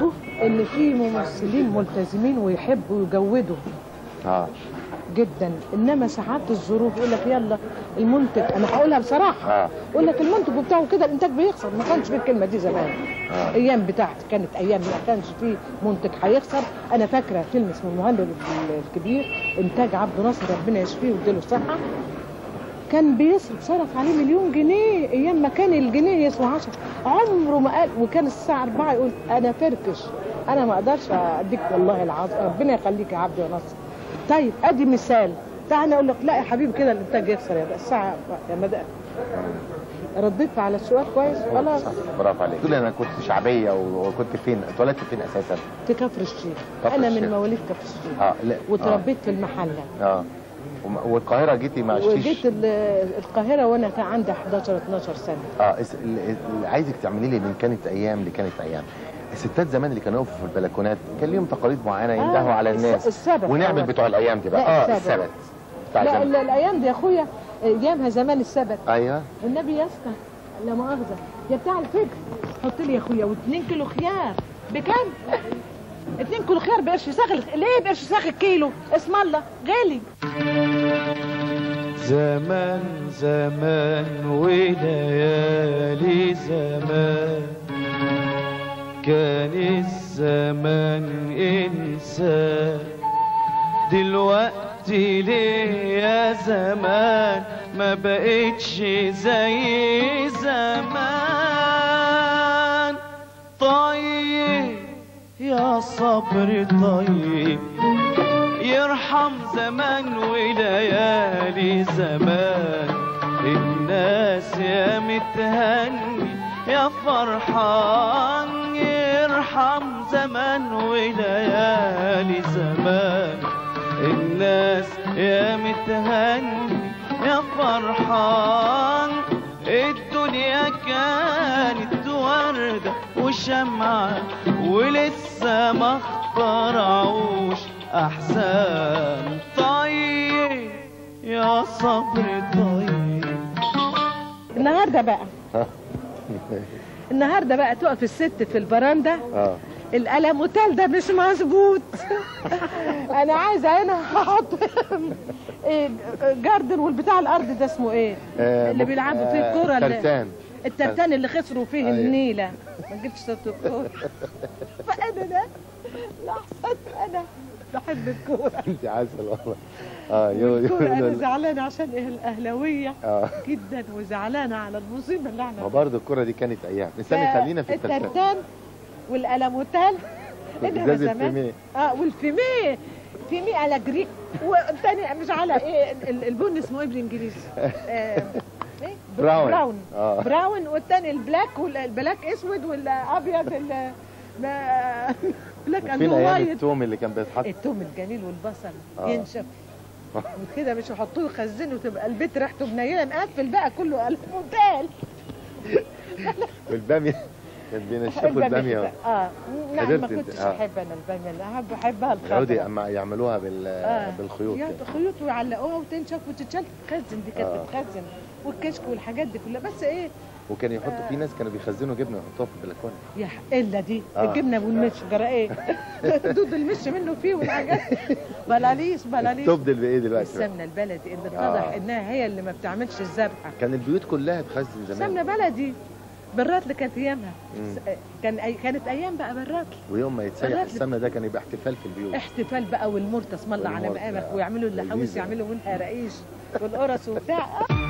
برضو ان في ممثلين ملتزمين ويحبوا يجودوا اه جدا انما ساعات الظروف يقول لك يلا المنتج انا هقولها بصراحه اه يقول لك المنتج بتاعه كده الانتاج بيخسر ما كانش في الكلمه دي زمان آه. ايام بتاعتي كانت ايام ما كانش في منتج هيخسر انا فاكره فيلم اسمه المهندس الكبير انتاج عبد ناصر ربنا يشفيه ويديله الصحه كان بيصرف صرف عليه مليون جنيه ايام ما كان الجنيه يسوى 10 عمره ما قال وكان الساعه 4 يقول انا فركش انا ما اقدرش اديك والله العظيم ربنا يخليك يا عبد يا ناصر طيب ادي مثال تعالى اقول لك لا يا حبيبي كده الانتاج يخسر يا بقى الساعه يا مدى رديت على السؤال كويس خلاص صح، برافو عليك تقولي انا كنت شعبيه و- وكنت فين اتولدت فين اساسا في كفر الشيخ كفر انا الشيخ. من مواليد كفر الشيخ اه لا وتربيت في المحله اه, آه. وم- والقاهره جيتي مع الشيش وجيت ال- القاهره وانا كان عندي 11 12 سنه اه اس- ال- اللي عايزك تعملي لي من كانت ايام اللي كانت ايام الستات زمان اللي كانوا يقفوا في البلكونات كان ليهم تقاليد معينه يندهوا على الس- الناس السبت ونعمل أول. بتوع الايام دي بقى لا، اه السبت. السبت بتاع لا زمان. ال- الايام دي يا اخويا ايامها زمان السبت ايوه والنبي يا اسطى لا مؤاخذه يا بتاع الفجر حط لي يا اخويا و2 كيلو خيار بكام؟ 2 كيلو خيار بقرش ساغ ليه بقرش ساغ الكيلو؟ اسم الله غالي زمان زمان وليالي زمان كان الزمان إنسان دلوقتي ليه يا زمان ما بقتش زي زمان طيب يا صبر طيب يرحم زمان وليالي زمان الناس يا متهني يا فرحان يرحم زمان وليالي زمان الناس يا متهني يا فرحان الدنيا كانت وردة وشمعة ولسه ما اخترعوش أحزان طيب يا صبر طيب النهارده بقى النهارده بقى تقف الست في البراندا اه القلموتال ده مش مظبوط انا عايزه هنا احط إيه، جاردن والبتاع الارض ده اسمه ايه آه، اللي مك- بيلعبوا فيه آه، الكوره اللي- ترتان الترتان اللي خسروا فيه أيوة. النيله ما جبتش صوت الكوره فانا ده لحظه انا بحب الكوره انت عسل والله اه يو الكوره انا يو زعلانه عشان إيه الاهلاويه اه جدا وزعلانه على المصيبه اللي احنا ما برضه الكرة دي كانت ايام استني خلينا في الترتان الترتان والقلموتال انما وإزاز زمان الفيميه. اه والفيميه فيميه على جريك والتاني مش على ايه ال- البن اسمه ايه بالانجليزي؟ آه ايه براون. براون آه. براون والتاني البلاك والبلاك اسود والابيض ال- ما- بلاك اند فين ايام وايت التوم اللي كان بيتحط التوم الجميل والبصل آه. ينشف وكده مش يحطوه يخزنه تبقى البيت ريحته منيله نقفل بقى كله قلبوتال والباميه كان بينشفوا الباميه اه لا قدرت ما انت- كنتش آه. احب انا الباميه اللي احب احبها يقعدوا الخضراء اما يعملوها بال... آه. بالخيوط يا كده خيوط ويعلقوها وتنشف وتتشال تتخزن دي كانت آه. تتخزن والكشك والحاجات دي كلها بس ايه وكان يحطوا في ناس كانوا بيخزنوا جبنه يحطوها في البلكونه يا ح- الا دي آه. الجبنه والمش جرى ايه دود المش منه فيه والحاجات بلاليس بلاليس تبدل بايه دلوقتي بقى؟ السمنه البلدي اللي آه. اتضح انها هي اللي ما بتعملش الذبحه كان البيوت كلها تخزن زمان سمنه بلدي بالرطل كانت ايامها مم. س- كان أي... كانت ايام بقى بالرطل ويوم ما يتسيح الراتب. السمنه ده كان يبقى احتفال في البيوت احتفال بقى والمرتة اسم الله على والمرتة. مقامك ويعملوا اللحوس لذيذة. يعملوا منها رقيش والقرص وبتاع